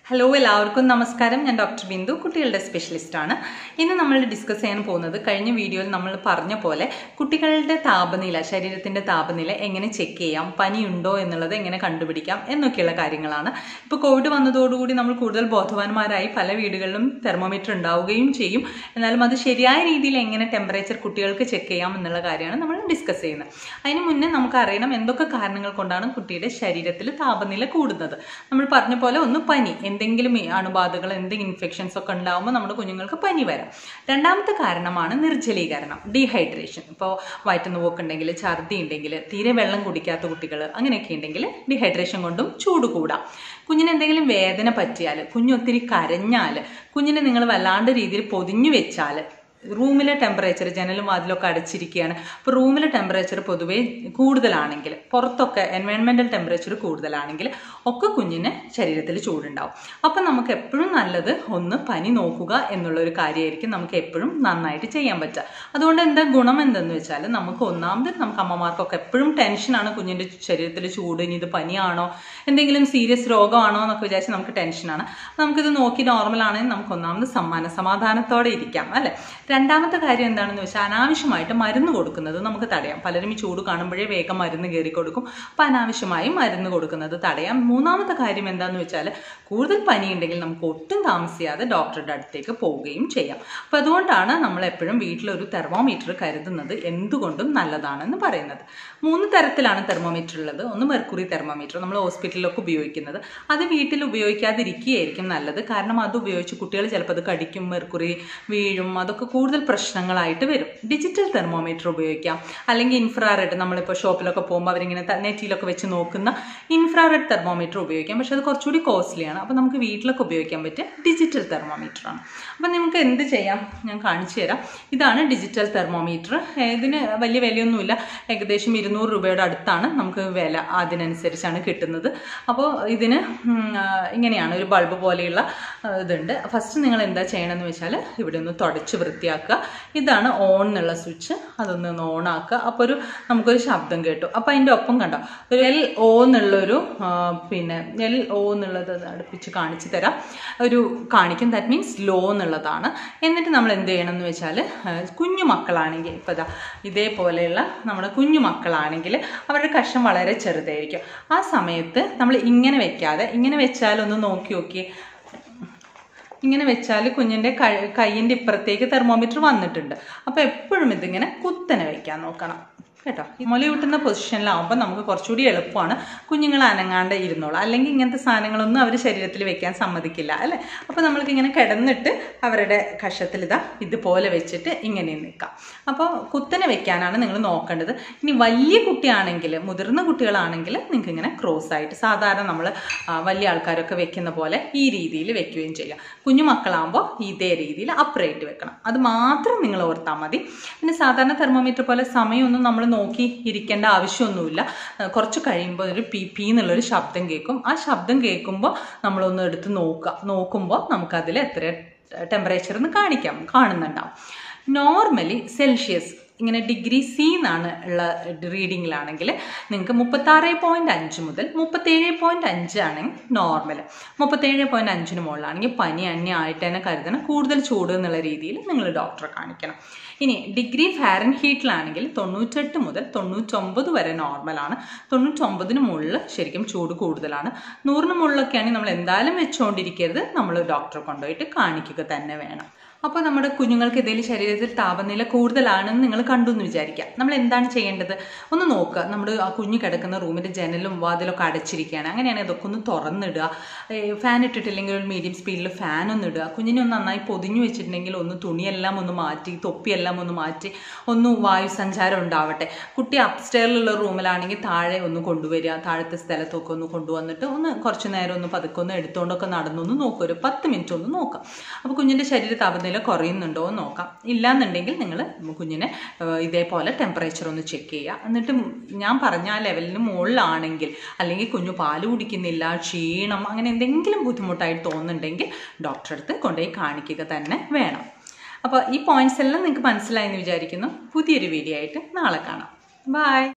hello എല്ലാവർക്കും നമസ്കാരം ഞാൻ ഡോക്ടർ ബിന്ദു കുട്ടികളുടെ സ്പെഷ്യലിസ്റ്റാണ് ഇന്ന് നമ്മൾ ഡിസ്കസ് ചെയ്യാൻ പോകുന്നത് കഴിഞ്ഞ വീഡിയോയിൽ നമ്മൾ പറഞ്ഞ പോലെ കുട്ടികളുടെ താപനില ശരീരത്തിന്റെ താപനില എങ്ങനെ ചെക്ക് ചെയ്യാം പനിയുണ്ടോ എന്നുള്ളത് എങ്ങനെ കണ്ടുപിടിക്കാം എന്നൊക്കെയുള്ള കാര്യങ്ങളാണ് ഇപ്പോൾ കോവിഡ് വന്നതോടുകൂടി നമ്മൾ കൂടുതൽ ബോധവാന്മാരായി പല വീടുകളിലും തെർമോമീറ്റർ ഉണ്ടാവുകയും ചെയ്യും എന്നാലും അത് ശരിയായ രീതിയിൽ എങ്ങനെ ടെമ്പറേച്ചർ കുട്ടികൾക്ക് ചെക്ക് ചെയ്യാം എന്നുള്ള കാര്യമാണ് നമ്മൾ ഡിസ്കസ് ചെയ്യുന്നത് അതിന് മുന്നേ നമുക്ക് അറിയണം എന്തൊക്കെ കാരണങ്ങൾ കൊണ്ടാണ് കുട്ടിയുടെ ശരീരത്തിൽ താപനില കൂടുന്നത് നമ്മൾ പറഞ്ഞ പോലെ ഒന്ന് പനി എന്തെങ്കിലും ഈ അണുബാധകൾ എന്തെങ്കിലും ഇൻഫെക്ഷൻസ് ഒക്കെ ഉണ്ടാകുമ്പോൾ നമ്മുടെ കുഞ്ഞുങ്ങൾക്ക് പനി വരാം രണ്ടാമത്തെ കാരണമാണ് നിർജ്ജലീകരണം ഡീഹൈഡ്രേഷൻ ഇപ്പോൾ വയറ്റുന്ന പോക്കുണ്ടെങ്കിൽ ഛർദി ഉണ്ടെങ്കിൽ തീരെ വെള്ളം കുടിക്കാത്ത കുട്ടികൾ അങ്ങനെയൊക്കെ ഉണ്ടെങ്കിൽ ഡീഹൈഡ്രേഷൻ കൊണ്ടും ചൂട് കൂടാം കുഞ്ഞിന് എന്തെങ്കിലും വേദന പറ്റിയാൽ കുഞ്ഞൊത്തിരി കരഞ്ഞാൽ കുഞ്ഞിനെ നിങ്ങൾ വല്ലാണ്ട് രീതിയിൽ പൊതിഞ്ഞു വെച്ചാൽ റൂമിലെ ടെമ്പറേച്ചർ ജനലും വാതിലൊക്കെ അടച്ചിരിക്കുകയാണ് അപ്പോൾ റൂമിലെ ടെമ്പറേച്ചർ പൊതുവേ കൂടുതലാണെങ്കിൽ പുറത്തൊക്കെ എൻവയോൺമെൻറ്റൽ ടെമ്പറേച്ചർ കൂടുതലാണെങ്കിൽ ഒക്കെ കുഞ്ഞിന് ശരീരത്തിൽ ചൂടുണ്ടാവും അപ്പം നമുക്ക് എപ്പോഴും നല്ലത് ഒന്ന് പനി നോക്കുക എന്നുള്ള ഒരു കാര്യമായിരിക്കും നമുക്ക് എപ്പോഴും നന്നായിട്ട് ചെയ്യാൻ പറ്റുക അതുകൊണ്ട് എന്താ ഗുണം എന്തെന്ന് വെച്ചാൽ നമുക്ക് ഒന്നാമത് നമുക്ക് അമ്മമാർക്കൊക്കെ എപ്പോഴും ടെൻഷനാണ് കുഞ്ഞിൻ്റെ ശരീരത്തിൽ ചൂട് ഇനി ഇത് പനിയാണോ എന്തെങ്കിലും സീരിയസ് രോഗമാണോ എന്നൊക്കെ വിചാരിച്ച് നമുക്ക് ടെൻഷനാണ് നമുക്കിത് നോക്കി നോർമൽ ആണെങ്കിൽ നമുക്ക് ഒന്നാമത് സമ്മാന സമാധാനത്തോടെ ഇരിക്കാം അല്ലേ രണ്ടാമത്തെ കാര്യം എന്താണെന്ന് വെച്ചാൽ അനാവശ്യമായിട്ട് മരുന്ന് കൊടുക്കുന്നത് നമുക്ക് തടയാം പലരും ഈ ചൂട് കാണുമ്പോഴേ വേഗം മരുന്ന് കയറി കൊടുക്കും അപ്പം അനാവശ്യമായി മരുന്ന് കൊടുക്കുന്നത് തടയാം മൂന്നാമത്തെ കാര്യം എന്താണെന്ന് വെച്ചാൽ കൂടുതൽ പനിയുണ്ടെങ്കിൽ നമുക്ക് ഒട്ടും താമസിയാതെ ഡോക്ടറുടെ അടുത്തേക്ക് പോവുകയും ചെയ്യാം അപ്പം അതുകൊണ്ടാണ് നമ്മൾ എപ്പോഴും വീട്ടിലൊരു തെർമോമീറ്റർ കരുതുന്നത് എന്തുകൊണ്ടും നല്ലതാണെന്ന് പറയുന്നത് മൂന്ന് തരത്തിലാണ് തെർമോമീറ്റർ ഉള്ളത് ഒന്ന് മെർക്കുറി തെർമോമീറ്റർ നമ്മൾ ഹോസ്പിറ്റലിലൊക്കെ ഉപയോഗിക്കുന്നത് അത് വീട്ടിൽ ഉപയോഗിക്കാതിരിക്കുകയായിരിക്കും നല്ലത് കാരണം അത് ഉപയോഗിച്ച് കുട്ടികൾ ചിലപ്പോൾ അത് കടിക്കും മെർക്കുറി വീഴും അതൊക്കെ കൂടുതൽ പ്രശ്നങ്ങളായിട്ട് വരും ഡിജിറ്റൽ തെർമോമീറ്റർ ഉപയോഗിക്കാം അല്ലെങ്കിൽ ഇൻഫ്രാറെഡ് നമ്മളിപ്പോൾ ഷോപ്പിലൊക്കെ പോകുമ്പോൾ അവരിങ്ങനെ ത- നെറ്റിയിലൊക്കെ വെച്ച് നോക്കുന്ന ഇൻഫ്രാറെഡ് തെർമോമീറ്റർ ഉപയോഗിക്കാം പക്ഷെ അത് കുറച്ചുകൂടി കോസ്റ്റ്ലിയാണ് അപ്പോൾ നമുക്ക് വീട്ടിലൊക്കെ ഉപയോഗിക്കാൻ പറ്റിയ ഡിജിറ്റൽ തെർമോമീറ്ററാണ് അപ്പം നമുക്ക് എന്ത് ചെയ്യാം ഞാൻ കാണിച്ചു തരാം ഇതാണ് ഡിജിറ്റൽ തെർമോമീറ്റർ ഇതിന് വലിയ വിലയൊന്നുമില്ല ഏകദേശം ഇരുന്നൂറ് രൂപയുടെ അടുത്താണ് നമുക്ക് വില അതിനനുസരിച്ചാണ് കിട്ടുന്നത് അപ്പോൾ ഇതിന് ഉം, ആ, ഇങ്ങനെയാണ് ഒരു ബൾബ് പോലെയുള്ള ആ, ഇതുണ്ട് ഫസ്റ്റ് നിങ്ങൾ എന്താ ചെയ്യണമെന്ന് വെച്ചാൽ ഇവിടെ ഒന്ന് തുടച്ച് വൃത്തിയാക്കുക ഇതാണ് ഓൺ എന്നുള്ള സ്വിച്ച് അതൊന്ന് ഒന്ന് ഓൺ ആക്കുക അപ്പോൾ ഒരു നമുക്കൊരു ശബ്ദം കേട്ടു അപ്പോൾ അതിൻ്റെ ഒപ്പം കണ്ടോ ഒരു എൽ ഒ എന്നുള്ളൊരു ആ, പിന്നെ എൽ ഒ എന്നുള്ളത് അത് അടുപ്പിച്ച് കാണിച്ചു തരാം ഒരു കാണിക്കും ദാറ്റ് മീൻസ് ലോ എന്നുള്ളതാണ് എന്നിട്ട് നമ്മൾ എന്ത് ചെയ്യണം എന്ന് വെച്ചാൽ കുഞ്ഞു മക്കളാണെങ്കിൽ ഇപ്പോൾ ഇതാ ഇതേപോലെയുള്ള നമ്മുടെ കുഞ്ഞു മക്കളാണെങ്കിൽ അവരുടെ കഷം വളരെ ചെറുതായിരിക്കും ആ സമയത്ത് നമ്മൾ ഇങ്ങനെ വെക്കാതെ ഇങ്ങനെ വെച്ചാലൊന്ന് നോക്കി നോക്കി ഇങ്ങനെ വെച്ചാൽ കുഞ്ഞിൻ്റെ കൈ കൈയിൻ്റെ ഇപ്പുറത്തേക്ക് തെർമോമീറ്റർ വന്നിട്ടുണ്ട് അപ്പോൾ എപ്പോഴും ഇതിങ്ങനെ കുത്തനെ വെക്കാൻ നോക്കണം കേട്ടോ ഈ മുല കിട്ടുന്ന പൊസിഷനിലാവുമ്പോൾ നമുക്ക് കുറച്ചുകൂടി എളുപ്പമാണ് കുഞ്ഞുങ്ങൾ അനങ്ങാണ്ട് ഇരുന്നോളൂ അല്ലെങ്കിൽ ഇങ്ങനത്തെ സാധനങ്ങളൊന്നും അവർ ശരീരത്തിൽ വെക്കാൻ സമ്മതിക്കില്ല അല്ലേ അപ്പോൾ നമ്മൾക്ക് ഇങ്ങനെ കിടന്നിട്ട് അവരുടെ കഷത്തിൽ ഇതാ ഇതുപോലെ വെച്ചിട്ട് ഇങ്ങനെ നിൽക്കാം അപ്പോൾ കുത്തനെ വെക്കാനാണ് നിങ്ങൾ നോക്കേണ്ടത് ഇനി വലിയ കുട്ടിയാണെങ്കിൽ മുതിർന്ന കുട്ടികളാണെങ്കിൽ നിങ്ങൾക്ക് ഇങ്ങനെ ക്രോസ് ആയിട്ട് സാധാരണ നമ്മൾ വലിയ ആൾക്കാരൊക്കെ വെക്കുന്ന പോലെ ഈ രീതിയിൽ വെക്കുകയും ചെയ്യാം കുഞ്ഞു മക്കളാകുമ്പോൾ ഇതേ രീതിയിൽ അപ്രേറ്റ് വെക്കണം അത് മാത്രം നിങ്ങൾ ഓർത്താൽ മതി പിന്നെ സാധാരണ തെർമോമീറ്റർ പോലെ സമയമൊന്നും നമ്മൾ നോക്കി ഇരിക്കേണ്ട ആവശ്യമൊന്നുമില്ല ആ, കുറച്ച് കഴിയുമ്പോൾ ഒരു പി പി എന്നുള്ളൊരു ശബ്ദം കേൾക്കും ആ ശബ്ദം കേൾക്കുമ്പോൾ നമ്മളൊന്ന് എടുത്ത് നോക്കുക നോക്കുമ്പോൾ നമുക്കതിൽ എത്ര ടെമ്പറേച്ചർ എന്ന് കാണിക്കാം കാണുന്നുണ്ടാവും നോർമലി സെൽഷ്യസ് ഇങ്ങനെ ഡിഗ്രി സി എന്നാണ് ഉള്ള റീഡിങ്ങിലാണെങ്കിൽ നിങ്ങൾക്ക് മുപ്പത്താറ് പോയിൻറ്റ് അഞ്ച് മുതൽ മുപ്പത്തേഴ് പോയിൻറ്റ് അഞ്ച് ആണെങ്കിൽ നോർമൽ മുപ്പത്തേഴ് പോയിൻറ്റ് അഞ്ചിന് മുകളിലാണെങ്കിൽ പനി അന്യ ആയിട്ട് തന്നെ കരുതണം കൂടുതൽ ചൂട് എന്നുള്ള രീതിയിൽ നിങ്ങൾ ഡോക്ടറെ കാണിക്കണം ഇനി ഡിഗ്രി ഫാരൻ ഹീറ്റിലാണെങ്കിൽ തൊണ്ണൂറ്റെട്ട് മുതൽ തൊണ്ണൂറ്റൊമ്പത് വരെ നോർമലാണ് തൊണ്ണൂറ്റൊമ്പതിന് മുകളിൽ ശരിക്കും ചൂട് കൂടുതലാണ് നൂറിന് മുകളിലൊക്കെ ആണെങ്കിൽ നമ്മൾ എന്തായാലും വെച്ചുകൊണ്ടിരിക്കരുത് നമ്മൾ ഡോക്ടറെ കൊണ്ടുപോയിട്ട് കാണിക്കുക തന്നെ വേണം അപ്പോൾ നമ്മുടെ കുഞ്ഞുങ്ങൾക്ക് എന്തെങ്കിലും ശരീരത്തിൽ താപനില കൂടുതലാണെന്ന് നിങ്ങൾ കണ്ടു എന്ന് വിചാരിക്കാം നമ്മൾ എന്താണ് ചെയ്യേണ്ടത് ഒന്ന് നോക്കുക നമ്മുടെ ആ കുഞ്ഞ് കിടക്കുന്ന റൂമിൻ്റെ ജനലും വാതിലൊക്കെ അടച്ചിരിക്കുകയാണ് അങ്ങനെയാണെങ്കിൽ ഇതൊക്കെ ഒന്ന് തുറന്നിടുക ഫാൻ ഇട്ടിട്ടില്ലെങ്കിൽ ഒരു മീഡിയം സ്പീഡിൽ ഫാൻ ഒന്ന് ഇടുക കുഞ്ഞിനെ ഒന്ന് നന്നായി പൊതിഞ്ഞു വെച്ചിട്ടുണ്ടെങ്കിൽ ഒന്ന് തുണിയെല്ലാം ഒന്ന് മാറ്റി തൊപ്പിയെല്ലാം ഒന്ന് മാറ്റി ഒന്ന് വായു സഞ്ചാരം ഉണ്ടാവട്ടെ കുട്ടി അപ്സ്റ്റെയറിലുള്ള റൂമിലാണെങ്കിൽ താഴെ ഒന്ന് കൊണ്ടുവരിക താഴത്തെ സ്ഥലത്തൊക്കെ ഒന്ന് കൊണ്ടുവന്നിട്ട് ഒന്ന് കുറച്ച് നേരം ഒന്ന് പതുക്കെ ഒന്ന് എടുത്തുകൊണ്ടൊക്കെ നടന്നൊന്ന് നോക്കുക ഒരു പത്ത് മിനിറ്റ് ഒന്ന് നോക്കാം അപ്പോൾ കുഞ്ഞിൻ്റെ ശരീര താപനില കുറയുന്നുണ്ടോ എന്ന് നോക്കാം ഇല്ലാന്നുണ്ടെങ്കിൽ നിങ്ങൾ കുഞ്ഞിനെ ഏഹ്, ഇതേപോലെ ടെമ്പറേച്ചർ ഒന്ന് ചെക്ക് ചെയ്യുക എന്നിട്ട് ഞാൻ പറഞ്ഞ ആ ലെവലിന് മുകളിലാണെങ്കിൽ അല്ലെങ്കിൽ കുഞ്ഞു പാല് കുടിക്കുന്നില്ല ക്ഷീണം അങ്ങനെ എന്തെങ്കിലും ബുദ്ധിമുട്ടായിട്ട് തോന്നുന്നുണ്ടെങ്കിൽ ഡോക്ടറെ അടുത്ത് കൊണ്ടുപോയി കാണിക്കുക തന്നെ വേണം അപ്പോൾ ഈ പോയിന്റ്സ് എല്ലാം നിങ്ങൾക്ക് മനസ്സിലായെന്ന് വിചാരിക്കുന്നു പുതിയൊരു വീഡിയോ ആയിട്ട് നാളെ കാണാം ബൈ